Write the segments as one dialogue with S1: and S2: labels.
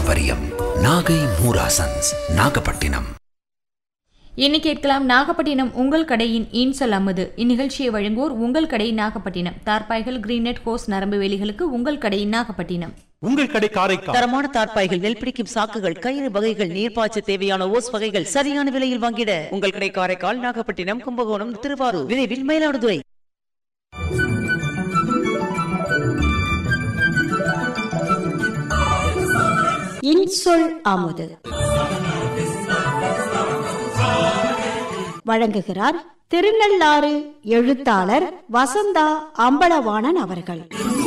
S1: பாரம்பரியம் நாகை மூராசன்ஸ் நாகப்பட்டினம்
S2: இனி கேட்கலாம் நாகப்பட்டினம் உங்கள் கடையின் இன்சொல் அமுது இந்நிகழ்ச்சியை வழங்குவோர் உங்கள் கடை நாகப்பட்டினம் தார்பாய்கள் கிரீனெட் ஹோஸ் நரம்பு வேலிகளுக்கு உங்கள் கடை நாகப்பட்டினம்
S3: உங்கள் கடை காரைக்கால்
S4: தரமான தார்ப்பாய்கள் நெல் பிடிக்கும் சாக்குகள் கயிறு வகைகள் நீர்ப்பாய்ச்ச தேவையான ஓஸ் வகைகள் சரியான விலையில் வாங்கிட உங்கள் கடை காரைக்கால் நாகப்பட்டினம் கும்பகோணம் திருவாரூர் விரைவில் மயிலாடுதுறை
S5: இன்சொல் அமுது வழங்குகிறார் திருநள்ளாறு எழுத்தாளர் வசந்தா அம்பலவாணன் அவர்கள்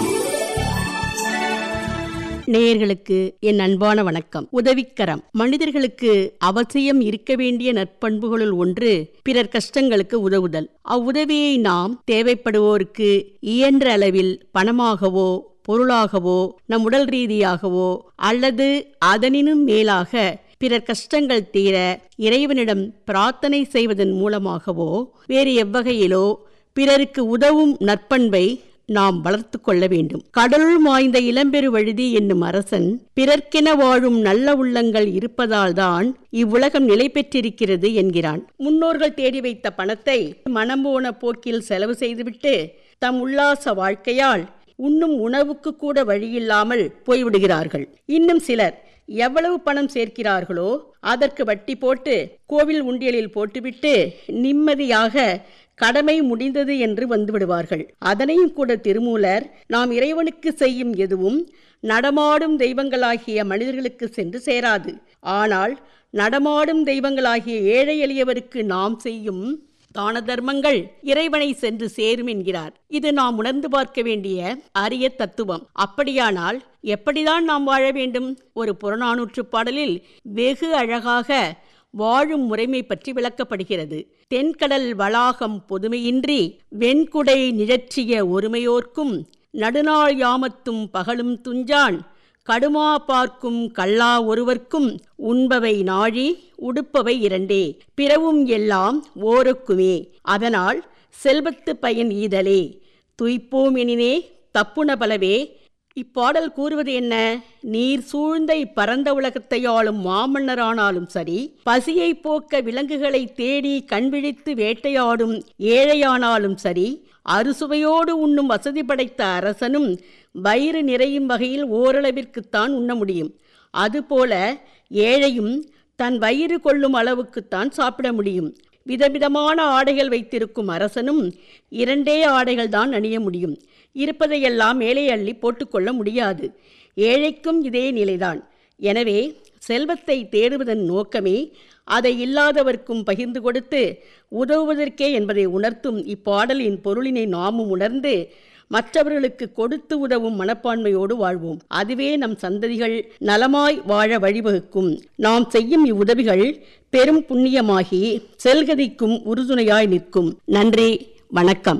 S6: நேயர்களுக்கு என் அன்பான வணக்கம் உதவிக்கரம் மனிதர்களுக்கு அவசியம் இருக்க வேண்டிய நற்பண்புகளுள் ஒன்று பிறர் கஷ்டங்களுக்கு உதவுதல் அவ்வுதவியை நாம் தேவைப்படுவோருக்கு இயன்ற அளவில் பணமாகவோ பொருளாகவோ நம் உடல் ரீதியாகவோ அல்லது அதனினும் மேலாக பிறர் கஷ்டங்கள் தீர இறைவனிடம் பிரார்த்தனை செய்வதன் மூலமாகவோ வேறு எவ்வகையிலோ பிறருக்கு உதவும் நற்பண்பை நாம் வளர்த்து கொள்ள வேண்டும் கடலுள் மாய்ந்த இளம்பெரு வழுதி என்னும் அரசன் பிறர்க்கென வாழும் நல்ல உள்ளங்கள் இருப்பதால்தான் இவ்வுலகம் நிலை பெற்றிருக்கிறது என்கிறான் முன்னோர்கள் தேடி வைத்த பணத்தை மனம் போன போக்கில் செலவு செய்துவிட்டு தம் உல்லாச வாழ்க்கையால் உண்ணும் உணவுக்கு கூட வழியில்லாமல் போய்விடுகிறார்கள் இன்னும் சிலர் எவ்வளவு பணம் சேர்க்கிறார்களோ அதற்கு வட்டி போட்டு கோவில் உண்டியலில் போட்டுவிட்டு நிம்மதியாக கடமை முடிந்தது என்று வந்துவிடுவார்கள் அதனையும் கூட திருமூலர் நாம் இறைவனுக்கு செய்யும் எதுவும் நடமாடும் தெய்வங்களாகிய மனிதர்களுக்கு சென்று சேராது ஆனால் நடமாடும் தெய்வங்களாகிய ஏழை எளியவருக்கு நாம் செய்யும் தான தர்மங்கள் இறைவனை சென்று சேரும் என்கிறார் இது நாம் உணர்ந்து பார்க்க வேண்டிய அரிய தத்துவம் அப்படியானால் எப்படிதான் நாம் வாழ வேண்டும் ஒரு புறநானூற்று பாடலில் வெகு அழகாக வாழும் முறைமை பற்றி விளக்கப்படுகிறது தென்கடல் வளாகம் பொதுமையின்றி வெண்குடை நிழற்றிய ஒருமையோர்க்கும் நடுநாள் யாமத்தும் பகலும் துஞ்சான் கடுமா பார்க்கும் கல்லா ஒருவர்க்கும் உண்பவை நாழி உடுப்பவை இரண்டே பிறவும் எல்லாம் ஓருக்குமே அதனால் செல்வத்து பயன் ஈதலே துய்ப்போம் எனினே தப்புன பலவே இப்பாடல் கூறுவது என்ன நீர் சூழ்ந்த இப்பரந்த உலகத்தை ஆளும் மாமன்னரானாலும் சரி பசியை போக்க விலங்குகளை தேடி கண்விழித்து வேட்டையாடும் ஏழையானாலும் சரி அறுசுவையோடு உண்ணும் வசதி படைத்த அரசனும் வயிறு நிறையும் வகையில் ஓரளவிற்குத்தான் உண்ண முடியும் அதுபோல ஏழையும் தன் வயிறு கொள்ளும் அளவுக்குத்தான் சாப்பிட முடியும் விதவிதமான ஆடைகள் வைத்திருக்கும் அரசனும் இரண்டே ஆடைகள் தான் அணிய முடியும் இருப்பதையெல்லாம் மேலே அள்ளி போட்டுக்கொள்ள முடியாது ஏழைக்கும் இதே நிலைதான் எனவே செல்வத்தை தேடுவதன் நோக்கமே அதை இல்லாதவர்க்கும் பகிர்ந்து கொடுத்து உதவுவதற்கே என்பதை உணர்த்தும் இப்பாடலின் பொருளினை நாமும் உணர்ந்து மற்றவர்களுக்கு கொடுத்து உதவும் மனப்பான்மையோடு வாழ்வோம் அதுவே நம் சந்ததிகள் நலமாய் வாழ வழிவகுக்கும் நாம் செய்யும் இவ்வுதவிகள் பெரும் புண்ணியமாகி செல்கதிக்கும் உறுதுணையாய் நிற்கும் நன்றி வணக்கம்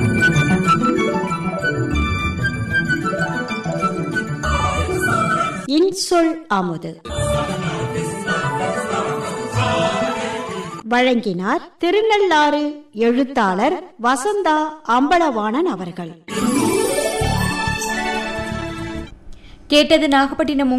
S5: இன்சொல் அமுது வழங்கினார் திருநள்ளாறு எழுத்தாளர் வசந்தா அம்பலவாணன் அவர்கள்
S2: கேட்டது நாகப்பட்டினம்